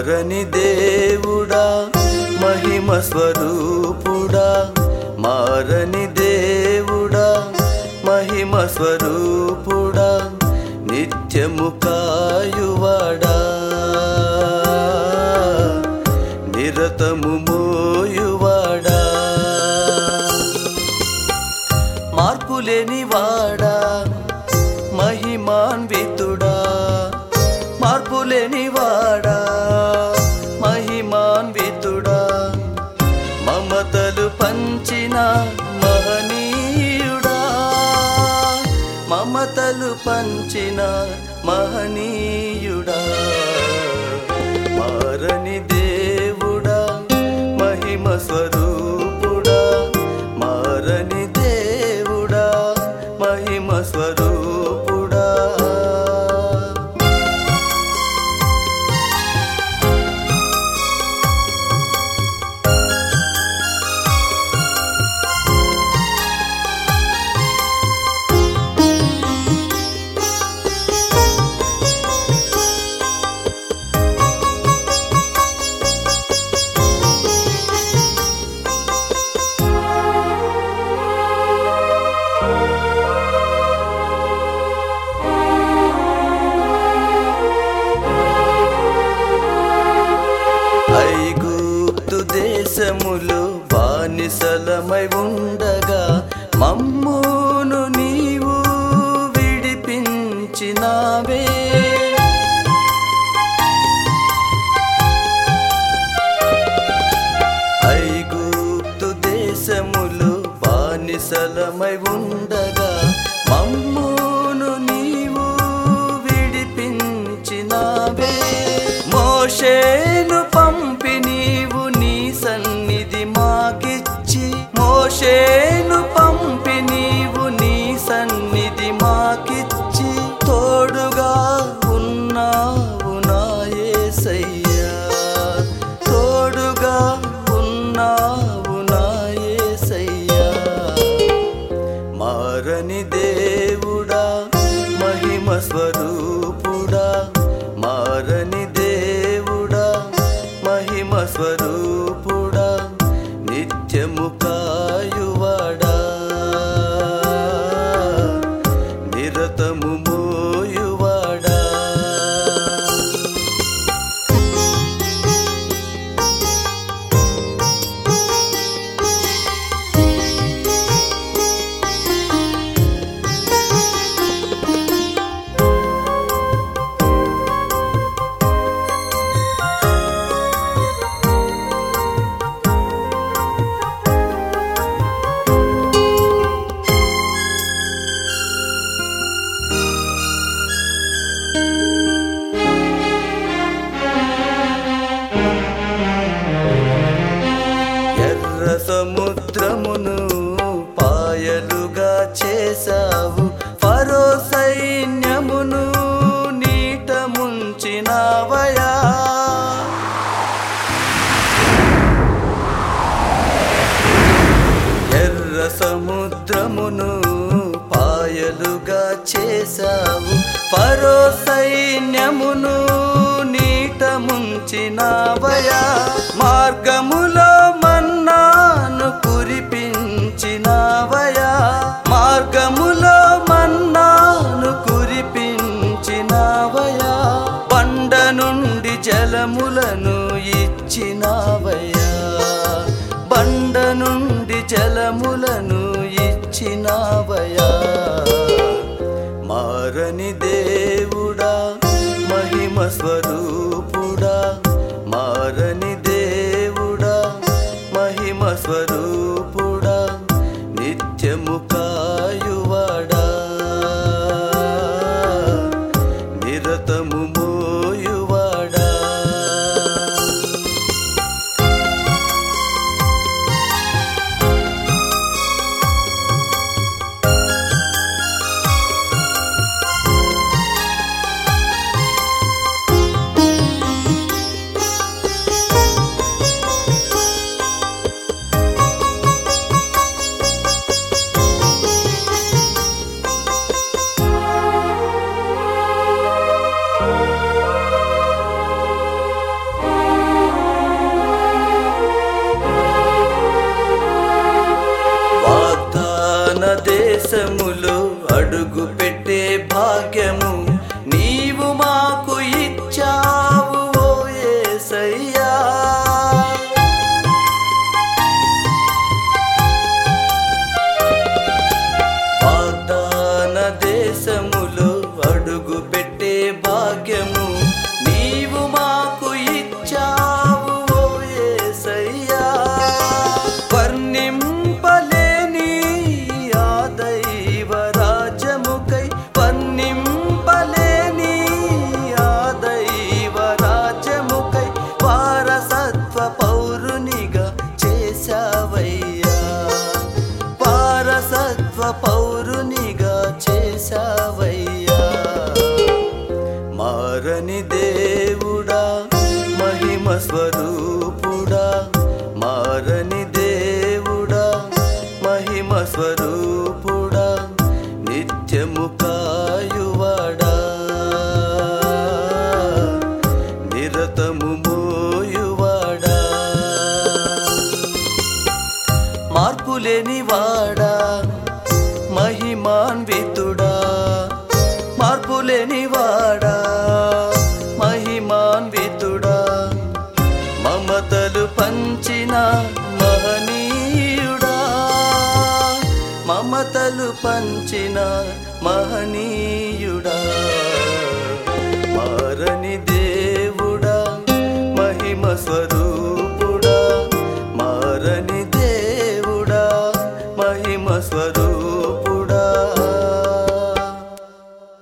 మారని దేవుడా మహిమ స్వరూపుడా మారని దేవుడా మహిమ స్వరూపుడా నిత్యము కాయువాడా నిరతము మోయువాడా మార్పులేని వాడా మహిమాన్వితుడా మార్పులేని వాడా మహిమాన్వితుడా మమతలు పంచిన మహనీయుడా మమతలు పంచిన మహనీయుడా మారని దేవుడా మహిమ స్వరూపుడా మారని దేవుడా మహిమ స్వరూపుడా ఐగుప్తు దేశములో బానిసలమై ఉండగా మమ్మును నీవు విడిపించినావే ఐగుప్తు దేశములో బానిసలమై ఉండగా మమ్మును నీవు విడిపించినావే మోషేను పంపి నీవు నీ సన్నిధి మాకిచ్చి మోషేను పంపి నీవు నీ సన్నిధి మాకిచ్చి తోడుగా ఉన్నావు నా యేసయ్యా తోడుగా ఉన్నావు నా యేసయ్యా మారని దేవుడా మహిమ స్వరూపుడా మారని దేవుడా మహిమ స్వరూపుడా నిత్యము కాయువాడా నిరతము మోయువాడా ఎర్ర సముద్రమును పాయలుగా చేశావు ఫరో సైన్యమును నీట ముంచినావయా ఎర్ర సముద్రమును పాయలుగా చేశావు ఫరో సైన్యమును నీట ముంచినావయా మార్గములో మన్నాను కురిపించినావయా మార్గములో మన్నాను కురిపించినావయా బండ నుండి జలములను ఇచ్చినావయ్యా బండ నుండి జలములను ఇచ్చినావయా మారని దేవుడా మహిమ స్వరూపుడా మారని దేవుడా మహిమ స్వరూపుడా నిత్యము కాయువాడా నిరతము మోయువాడా భాగ్యము నీవు మాకు ఇచ్చావు ఓ యేసయ్యా వర్ణింపలేని ఆ దైవ రాజ్యముకై వర్ణింపలేని ఆ దైవ రాజ్యముకై వారసత్వ పౌరునిగా చేశావయ్యా వారసత్వ పౌరునిగా చేశావయ్యా మారని దేవుడా మహిమ స్వరూపుడా మారని దేవుడా మహిమ స్వరూపుడా నిత్యము కాయువాడా నిరతము మోయువాడా మార్పులేని వాడా మహిమాన్వితుడా మార్పులేని వాడా మహిమాన్వితుడా మమతలు పంచిన మహనీయుడా మమతలు పంచిన మహనీయుడా